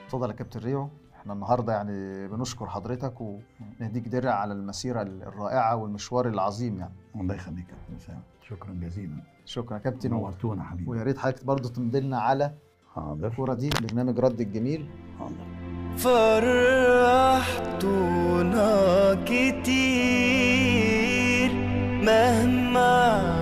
اتفضل يا كابتن ريو احنا النهارده يعني بنشكر حضرتك ونديك درع على المسيره الرائعه والمشوار العظيم يعني الله يخليك يا كابتن اسامه شكرا جزيلا شكرا يا كابتن نورتونا حبيبي ويا ريت حضرتك برضه تمضي لنا على حاضر الكوره دي برنامج رد الجميل حاضر فرحتونا كتير مهما